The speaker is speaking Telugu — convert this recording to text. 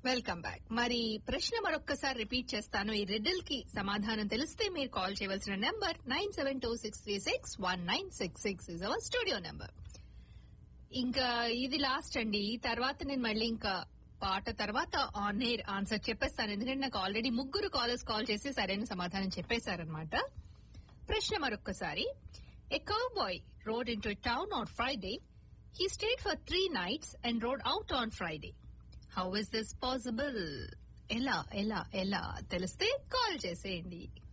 వెల్కమ్ బ్యాక్ మరి ప్రశ్న మరొక్కసారి రిపీట్ చేస్తాను ఈ రిడిల్ కి సమాధానం తెలిస్తే మీరు కాల్ చేయవలసిన number nine seven two six three six one nine six six is our studio number ఇంకా ఇది లాస్ట్ అండి ఈ తర్వాత నేను మళ్ళీ ఇంకా పాట తర్వాత ఆన్ ఎయిర్ ఆన్సర్ చెప్పేస్తాను ఎందుకంటే నాకు ఆల్రెడీ ముగ్గురు కాలర్స్ కాల్ చేసి సరైన సమాధానం చెప్పేశారనమాట ప్రశ్న మరొక్కసారి a cowboy rode into town on Friday he stayed for three nights and rode out on Friday how is this possible ఎలా ఎలా ఎలా తెలిస్తే కాల్ చేసేయండి